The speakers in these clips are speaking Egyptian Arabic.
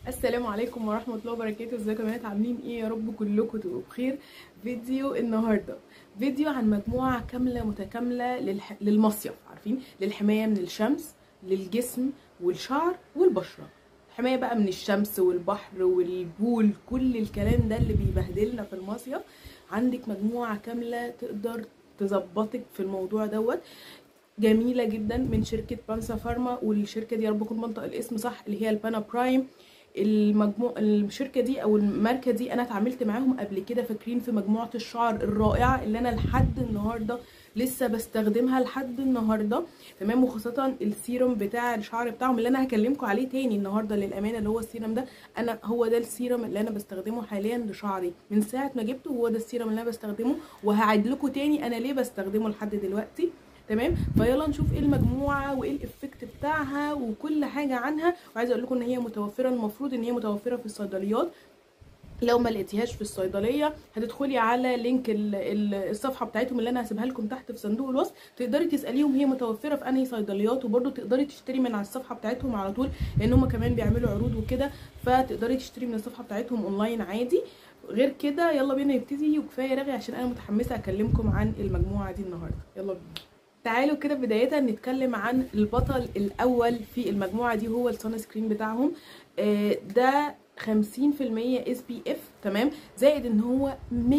السلام عليكم ورحمة الله وبركاته ازيكم يا بنات عاملين ايه يا رب كلكم تبقوا بخير فيديو النهاردة فيديو عن مجموعة كاملة متكاملة للح... للمصيف عارفين للحماية من الشمس للجسم والشعر والبشرة حماية بقى من الشمس والبحر والبول كل الكلام ده اللي بيبهدلنا في المصيف عندك مجموعة كاملة تقدر تظبطك في الموضوع دوت جميلة جدا من شركة بانسا فارما والشركة دي يا رب اكون بنطق الاسم صح اللي هي البانا برايم المجموع الشركه دي او الماركه دي انا اتعاملت معاهم قبل كده فاكرين في مجموعه الشعر الرائعه اللي انا لحد النهارده لسه بستخدمها لحد النهارده تمام وخاصه السيروم بتاع الشعر بتاعهم اللي انا هكلمكم عليه تاني النهارده للامانه اللي هو السيروم ده انا هو ده السيروم اللي انا بستخدمه حاليا لشعري من ساعه ما جبته هو ده السيروم اللي انا بستخدمه وهعيد لكم تاني انا ليه بستخدمه لحد دلوقتي تمام فيلا نشوف ايه المجموعه وايه الافكت بتاعها وكل حاجه عنها وعايزه اقول لكم ان هي متوفره المفروض ان هي متوفره في الصيدليات لو ما لقيتيهاش في الصيدليه هتدخلي على لينك الصفحه بتاعتهم اللي انا هسيبها لكم تحت في صندوق الوصف تقدري تساليهم هي متوفره في انهي صيدليات وبرده تقدري تشتري من على الصفحه بتاعتهم على طول لان هم كمان بيعملوا عروض وكده فتقدري تشتري من الصفحه بتاعتهم اونلاين عادي غير كده يلا بينا نبتدي وكفايه رغي عشان انا متحمسه اكلمكم عن المجموعه دي النهارده يلا بينا تعالوا كده بداية نتكلم عن البطل الأول في المجموعة دي هو السان سكرين بتاعهم ده 50% اس بي اف تمام زائد ان هو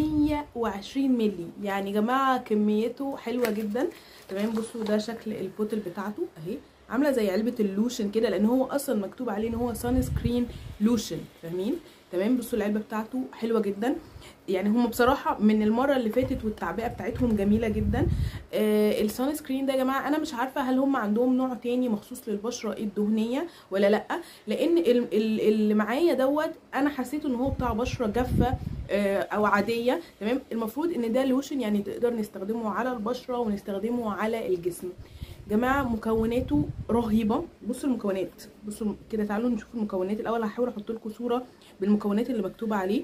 120 ملي يعني يا جماعه كميته حلوه جدا تمام بصوا ده شكل البوتل بتاعته اهي عامله زي علبه اللوشن كده لان هو اصلا مكتوب عليه ان هو سان سكرين لوشن فاهمين تمام بصوا العلبه بتاعته حلوه جدا يعني هم بصراحه من المره اللي فاتت والتعبئه بتاعتهم جميله جدا آه السان سكرين ده يا جماعه انا مش عارفه هل هم عندهم نوع تاني مخصوص للبشره الدهنيه ولا لا لان اللي معايا دوت انا حسيت ان هو بتاع بشره جافه آه او عاديه تمام المفروض ان ده لوشن يعني تقدر نستخدمه على البشره ونستخدمه على الجسم جماعه مكوناته رهيبه بصوا المكونات بصوا كده تعالوا نشوف المكونات الاول هحاول احط لكم صوره بالمكونات اللي مكتوبه عليه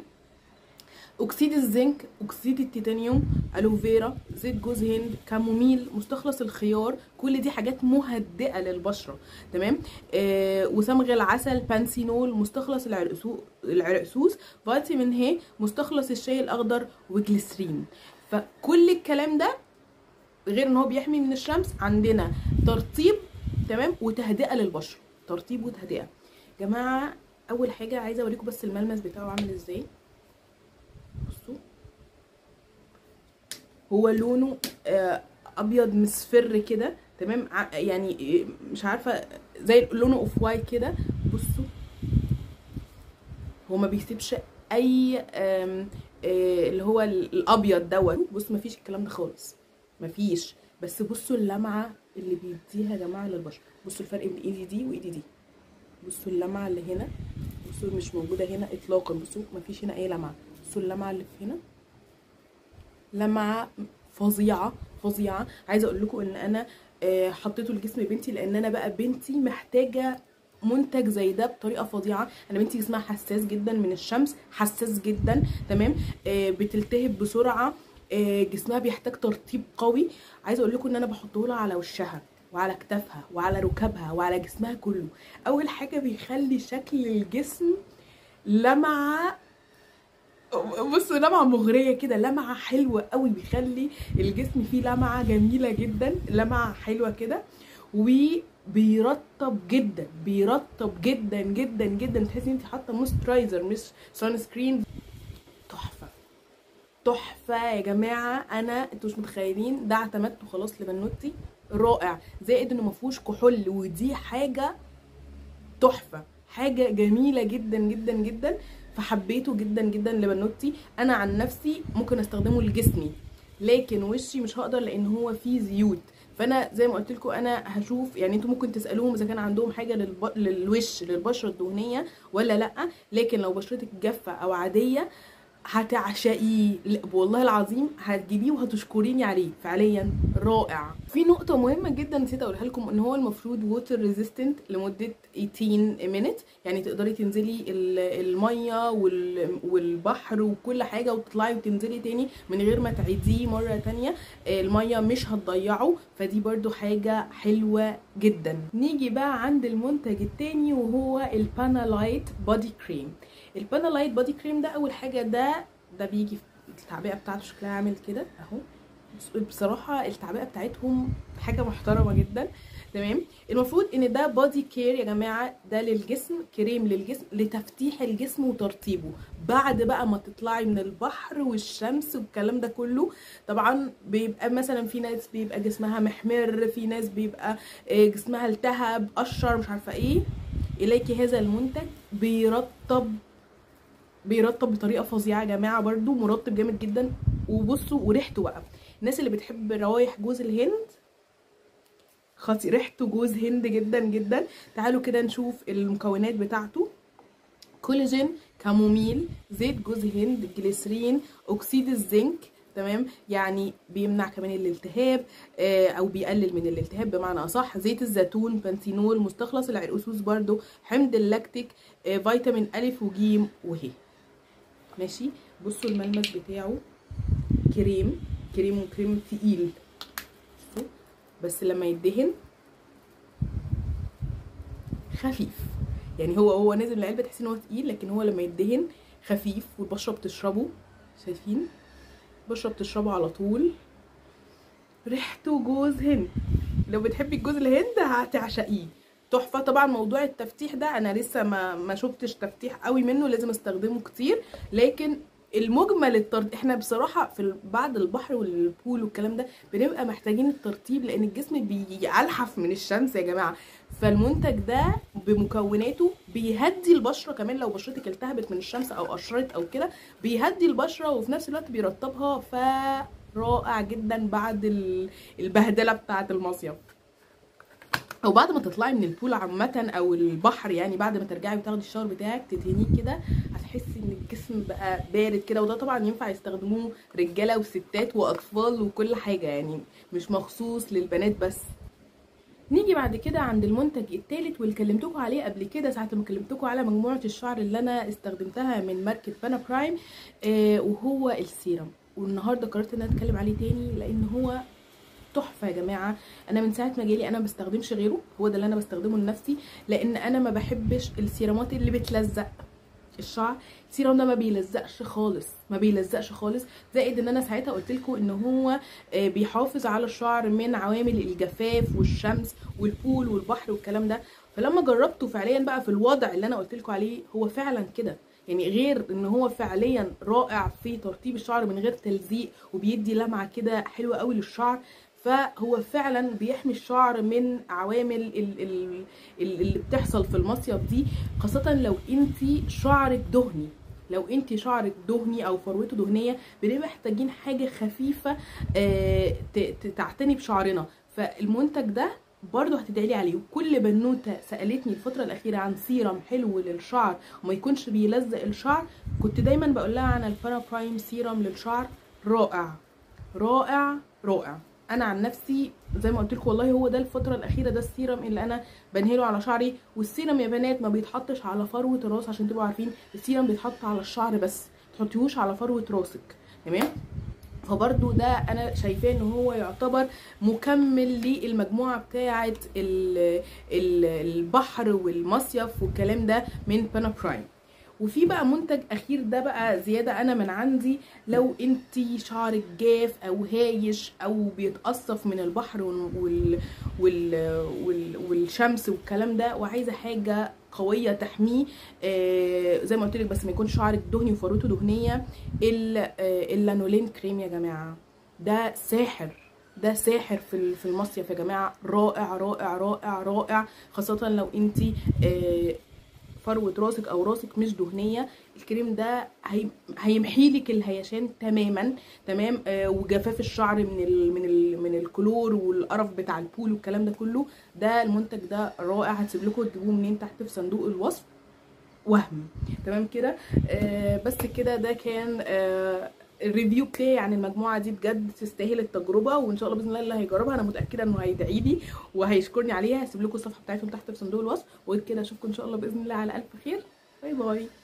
اكسيد الزنك اكسيد التيتانيوم الوفيرا زيت جوز هند كاموميل مستخلص الخيار كل دي حاجات مهدئه للبشره تمام آه وصمغ العسل بانسينول مستخلص العرقسوس فيتامين هي مستخلص الشاي الاخضر وجليسرين فكل الكلام ده غير ان هو بيحمي من الشمس عندنا ترطيب تمام وتهدئه للبشره ترطيب وتهدئه جماعه اول حاجه عايزه اوريكم بس الملمس بتاعه عامل ازاي بصوا هو لونه آه ابيض مصفر كده تمام يعني مش عارفه زي لونه اوف وايت كده بصوا هو ما بيسيبش اي آه اللي هو الابيض دوت بصوا مفيش الكلام ده خالص مفيش بس بصوا اللمعه اللي بيديها يا جماعه للبشره بصوا الفرق بين ايدي دي وايدي دي بصوا اللمعه اللي هنا بصوا مش موجوده هنا اطلاقا بصوا مفيش هنا اي لمعه بصوا اللمعه اللي في هنا لمعه فظيعه فظيعه عايزه اقول لكم ان انا آه حطيته لجسم بنتي لان انا بقى بنتي محتاجه منتج زي ده بطريقه فظيعه انا بنتي جسمها حساس جدا من الشمس حساس جدا تمام آه بتلتهب بسرعه آه جسمها بيحتاج ترطيب قوي عايزه اقول لكم ان انا بحطه لها على وشها وعلى كتافها وعلى ركبها وعلى جسمها كله اول حاجه بيخلي شكل الجسم لمعه بصوا لمعه مغريه كده لمعه حلوه قوي بيخلي الجسم فيه لمعه جميله جدا لمعه حلوه كده وبيرطب جدا بيرطب جدا جدا جدا تحسي انت حاطه موسترايزر مش سان سكرين تحفه تحفه يا جماعه انا انتوا مش متخيلين ده اعتمدته خلاص لبنوتي رائع زائد انه ما فيهوش كحول ودي حاجه تحفه حاجه جميله جدا جدا جدا فحبيته جدا جدا لبنوتي انا عن نفسي ممكن استخدمه لجسمي لكن وشي مش هقدر لان هو فيه زيوت فانا زي ما قلت لكم انا هشوف يعني انتوا ممكن تسالوهم اذا كان عندهم حاجه للب... للوش للبشره الدهنيه ولا لا لكن لو بشرتك جافه او عاديه هتعشقيه والله العظيم هتجيبيه وهتشكريني عليه فعليا رائع في نقطة مهمة جدا نسيت اقولها لكم ان هو المفروض ووتر ريزيستنت لمدة 18 مينت يعني تقدري تنزلي ال- المية وال- والبحر وكل حاجة وتطلعي وتنزلي تاني من غير ما تعيديه مرة تانية آه، المية مش هتضيعه فدي برضو حاجة حلوة جدا نيجي بقى عند المنتج التاني وهو البانالايت بودي كريم البانالايت بودي كريم ده اول حاجة ده ده بيجي في التعبئة بتاعته شكلها عامل كده اهو بصراحه التعبئه بتاعتهم حاجه محترمه جدا تمام المفروض ان ده بودي كير يا جماعه ده للجسم كريم للجسم لتفتيح الجسم وترطيبه بعد بقى ما تطلعي من البحر والشمس والكلام ده كله طبعا بيبقى مثلا في ناس بيبقى جسمها محمر في ناس بيبقى آه، جسمها التهب قشر مش عارفه ايه اليكي هذا المنتج بيرطب بيرطب بطريقه فظيعه يا جماعه برده مرطب جامد جدا وبصوا وريحته بقى الناس اللي بتحب روايح جوز الهند خطير ريحته جوز هند جدا جدا تعالوا كده نشوف المكونات بتاعته كولاجين كاموميل زيت جوز هند جليسرين اكسيد الزنك تمام يعني بيمنع كمان الالتهاب آه، او بيقلل من الالتهاب بمعنى اصح زيت الزيتون بنتينول مستخلص العرقسوس برضو حمض اللاكتيك آه، فيتامين الف وجيم وهي ماشي بصوا الملمس بتاعه كريم كريم وكريم تقيل بصوا بس لما يدهن خفيف يعني هو هو نازل من العلبه تحسي ان هو تقيل لكن هو لما يدهن خفيف والبشره بتشربه شايفين البشره بتشربه على طول ريحته جوز هند لو بتحبي الجوز الهند هتعشقيه تحفه طبعا موضوع التفتيح ده انا لسه ما ما شفتش تفتيح قوي منه لازم استخدمه كتير لكن المجمل الترطيب احنا بصراحه في ال- بعد البحر والبول والكلام ده بنبقى محتاجين الترطيب لان الجسم بيلحف من الشمس يا جماعه فالمنتج ده بمكوناته بيهدي البشره كمان لو بشرتك التهبت من الشمس او قشرت او كده بيهدي البشره وفي نفس الوقت بيرطبها فرائع جدا بعد ال- البهدله بتاعه المصيف او بعد ما تطلعي من البول عامه او البحر يعني بعد ما ترجعي وتاخدي الشاور بتاعك تدهنيه كده هتحسي ان الجسم بقى بارد كده وده طبعا ينفع يستخدموه رجاله وستات واطفال وكل حاجه يعني مش مخصوص للبنات بس نيجي بعد كده عند المنتج التالت واللي كلمتكم عليه قبل كده ساعه ما كلمتكم على مجموعه الشعر اللي انا استخدمتها من ماركه بانا برايم آه وهو السيرم والنهارده قررت ان انا اتكلم عليه تاني لان هو تحفه يا جماعه انا من ساعه ما جالي انا ما بستخدمش غيره هو ده اللي انا بستخدمه لنفسي لان انا ما بحبش السيرامات اللي بتلزق الشعر السيرم ده ما بيلزقش خالص ما بيلزقش خالص زائد ان انا ساعتها قلت لكم ان هو آه، بيحافظ على الشعر من عوامل الجفاف والشمس والبول والبحر والكلام ده فلما جربته فعليا بقى في الوضع اللي انا قلت لكم عليه هو فعلا كده يعني غير ان هو فعليا رائع في ترطيب الشعر من غير تلزيق وبيدي لمعه كده حلوه قوي للشعر فهو فعلا بيحمي الشعر من عوامل ال- ال- ال- اللي بتحصل في المصيف دي خاصه لو انت شعرك دهني لو انت شعرك دهني او فروته دهنيه بنبقى محتاجين حاجه خفيفه آه، ت- ت- تعتني بشعرنا فالمنتج ده برضه هتدعي لي عليه وكل بنوته سالتني الفتره الاخيره عن سيرم حلو للشعر وما يكونش بيلزق الشعر كنت دايما بقول لها عن البارا برايم سيرم للشعر رائع رائع رائع انا عن نفسي زي ما قلت لكم والله هو ده الفتره الاخيره ده السيرم اللي انا بنهله على شعري والسيرم يا بنات ما بيتحطش على فروه الراس عشان تبقوا عارفين السيرم بيتحط على الشعر بس ما تحطيهوش على فروه راسك تمام فبرضو ده انا شايفاه ان هو يعتبر مكمل للمجموعه بتاعه ال- ال- البحر والمصيف والكلام ده من بانا برايم وفي بقى منتج اخير ده بقى زياده انا من عندي لو انت شعرك جاف او هايش او بيتقصف من البحر وال وال وال وال والشمس والكلام ده وعايزه حاجه قويه تحميه آه زي ما قلت لك بس ما يكونش شعرك دهني وفروته دهنيه ال- آه، اللانولين كريم يا جماعه ده ساحر ده ساحر في ال- في المصيف يا جماعه رائع رائع رائع رائع خاصه لو انت آه فروه راسك او راسك مش دهنيه الكريم ده هي... هيمحي لك الهيشان تماما تمام آه وجفاف الشعر من ال... من ال... من الكلور والقرف بتاع البول والكلام ده كله ده المنتج ده رائع هتسيب لكم تجيبوه منين تحت في صندوق الوصف وهم تمام كده آه بس كده ده كان آه الريفيو بتاعي عن المجموعه دي بجد تستاهل التجربه وان شاء الله باذن الله اللي هيجربها انا متاكده انه هيدعي لي وهيشكرني عليها هسيب لكم الصفحه بتاعتهم تحت في صندوق الوصف وغير كده اشوفكم ان شاء الله باذن الله على الف خير باي باي